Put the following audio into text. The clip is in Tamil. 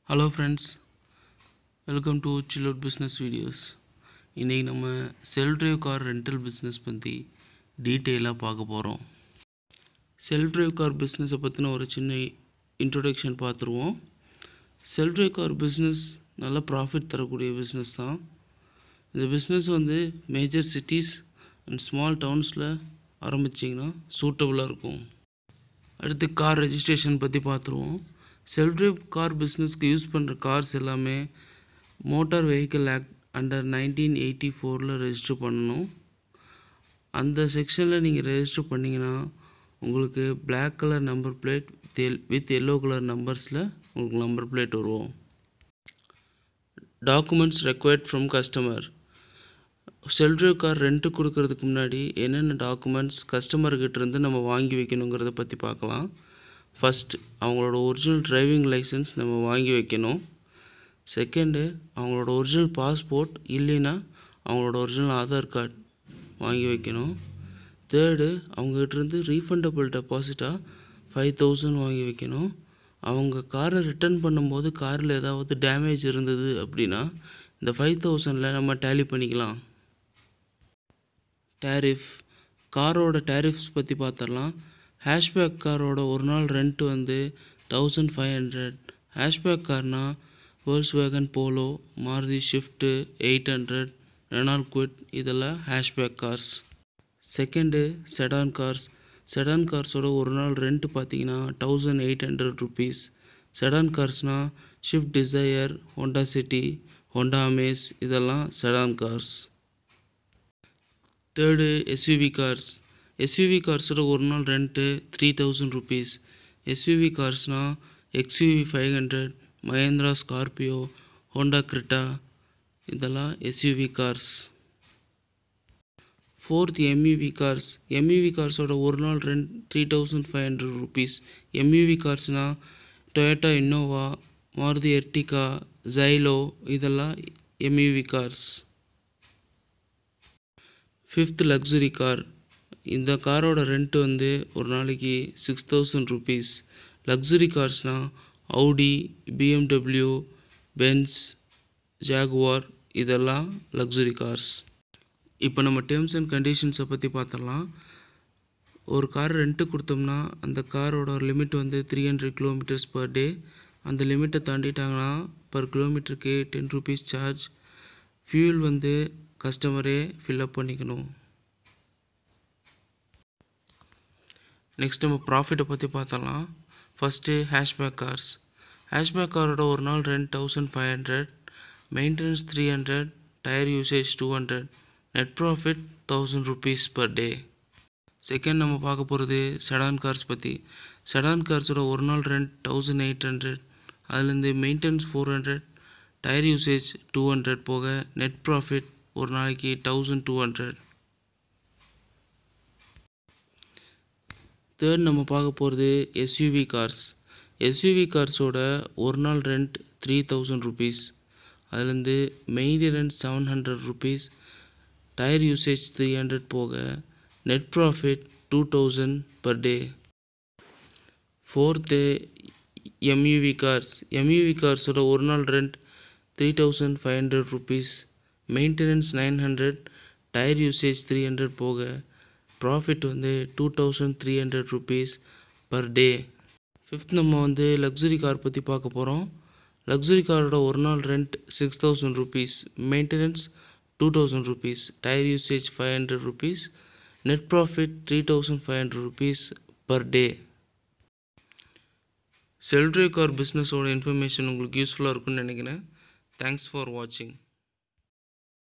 ஹலோ ஃப்ரெண்ட்ஸ் வெல்கம் டு சில்லோட் பிஸ்னஸ் வீடியோஸ் இன்றைக்கி நம்ம self drive car rental business பற்றி டீட்டெயிலாக பார்க்க போகிறோம் செல்ஃப் டிரைவ் கார் பிஸ்னஸை பற்றின ஒரு சின்ன இன்ட்ரொடக்ஷன் பார்த்துருவோம் செல்ஃப் டிரைவ் கார் பிஸ்னஸ் நல்ல ப்ராஃபிட் தரக்கூடிய பிஸ்னஸ் தான் இந்த பிஸ்னஸ் வந்து மேஜர் சிட்டிஸ் அண்ட் ஸ்மால் டவுன்ஸில் ஆரம்பிச்சிங்கன்னா சூட்டபுளாக இருக்கும் அடுத்து கார் ரெஜிஸ்ட்ரேஷன் பற்றி பார்த்துருவோம் செல்ஃப் டிரைவ் கார் பிஸ்னஸ்க்கு யூஸ் பண்ணுற கார்ஸ் எல்லாமே motor vehicle act under nineteen eighty ஃபோரில் ரெஜிஸ்டர் பண்ணணும் அந்த செக்ஷனில் நீங்கள் ரெஜிஸ்டர் பண்ணிங்கன்னா உங்களுக்கு black colour number plate with yellow colour நம்பர்ஸில் உங்களுக்கு நம்பர் பிளேட் வரும் documents required from customer self drive car rent கொடுக்கறதுக்கு முன்னாடி என்னென்ன டாக்குமெண்ட்ஸ் கஸ்டமர்கிட்ட இருந்து நம்ம வாங்கி வைக்கணுங்கிறத பற்றி பார்க்கலாம் ஃபஸ்ட் அவங்களோட ஒரிஜினல் டிரைவிங் லைசன்ஸ் நம்ம வாங்கி வைக்கணும் செகண்டு அவங்களோட ஒரிஜினல் பாஸ்போர்ட் இல்லைன்னா அவங்களோட ஒரிஜினல் ஆதார் கார்டு வாங்கி வைக்கணும் தேர்டு அவங்ககிட்டருந்து ரீஃபண்டபிள் டெபாசிட்டாக ஃபைவ் தௌசண்ட் வாங்கி வைக்கணும் அவங்க காரை ரிட்டர்ன் பண்ணும்போது காரில் ஏதாவது டேமேஜ் இருந்தது அப்படின்னா இந்த ஃபைவ் தௌசண்டில் நம்ம டேலி பண்ணிக்கலாம் டேரிஃப் காரோட டேரிஃப்ஸ் பற்றி பார்த்துடலாம் ஹேஷ்பேக் காரோட ஒரு நாள் ரெண்ட் வந்து தௌசண்ட் ஃபைவ் ஹண்ட்ரட் ஹேஷ்பேக் கார்னால் Volkswagen Polo Maruti Swift eight hundred Renault Kwid இதெல்லாம் hatchback cars second sedan cars sedan கார்ஸோட ஒரு நாள் ரெண்ட் பார்த்தீங்கன்னா thousand eight hundred rupees sedan கார்ஸ்னால் Swift Dzire Honda City Honda Amaze இதெல்லாம் sedan cars third SUV cars SUV கார்ஸோட ஒரு நாள் rent three thousand rupees SUV கார்ஸ்னால் XUV five hundred Mahindra Scorpio Honda Creta இதெல்லாம் SUV cars fourth MUV cars MUV கார்ஸோட ஒரு நாள் rent three thousand five hundred rupees MUV கார்ஸ்னால் Toyota Innova Maruti Ertiga Xylo இதெல்லாம் MUV cars fifth luxury car இந்த காரோட ரெண்ட் வந்து ஒரு நாளைக்கு சிக்ஸ் தௌசண்ட் ருபீஸ் லக்ஸுரி கார்ஸ்னால் அவுடி பிஎம்டபிள்யூ பென்ஸ் ஜாகுவார் இதெல்லாம் லக்ஸுரி கார்ஸ் இப்போ நம்ம டேர்ம்ஸ் அண்ட் கண்டிஷன்ஸை பற்றி பார்த்துடலாம் ஒரு கார் ரெண்ட்டு கொடுத்தோம்னா அந்த காரோட லிமிட் வந்து three hundred kilometres per day அந்த லிமிட்டை தாண்டிட்டாங்கன்னா பர் கிலோமீட்டருக்கு டென் ருபீஸ் சார்ஜ் ஃபியூல் வந்து கஸ்டமரே ஃபில்அப் பண்ணிக்கணும் நெக்ஸ்ட் நம்ம ப்ராஃபிட்டை பற்றி பார்த்தலாம் ஃபஸ்ட்டு ஹேஷ்பேக் கார்ஸ் ஹேஷ்பேக் காரோட ஒரு நாள் rent thousand five hundred maintenance three hundred tyre usage two hundred net profit thousand rupees per day second நம்ம பார்க்க போகிறது செடான் கார்ஸ் பற்றி செடான் கார்ஸோட ஒரு நாள் ரெண்ட் தௌசண்ட் எயிட் ஹண்ட்ரட் அதுலேருந்து maintenance four hundred tyre usage two hundred போக நெட் ப்ராஃபிட் ஒரு நாளைக்கு தௌசண்ட் டூ ஹண்ட்ரட் தேர்ட் நம்ம பார்க்க போகிறது எஸ்யூவி கார்ஸ் எஸ்யூவி கார்ஸோட ஒரு நாள் ரெண்ட் த்ரீ தௌசண்ட் ருபீஸ் அதுலேருந்து maintenance seven hundred rupees tyre usage three hundred போக net profit two thousand per day fourth MUV cars MUV கார்ஸோட ஒரு நாள் rent three thousand five hundred rupees maintenance nine hundred tyre usage three hundred போக ப்ராஃபிட் வந்து two thousand three hundred rupees per day fifth நம்ம வந்து லக்ஸுரி கார் பற்றி பார்க்க போகிறோம் லக்ஸுரி காரோட ஒரு நாள் rent six thousand rupees maintenance two thousand rupees tyre usage five hundred rupees net profit three thousand five hundred rupees per day self drive car பிஸ்னஸோட இன்ஃபர்மேஷன் உங்களுக்கு யூஸ்ஃபுல்லாக இருக்கும்னு நினைக்கிறேன் தேங்க்ஸ் ஃபார் வாட்சிங்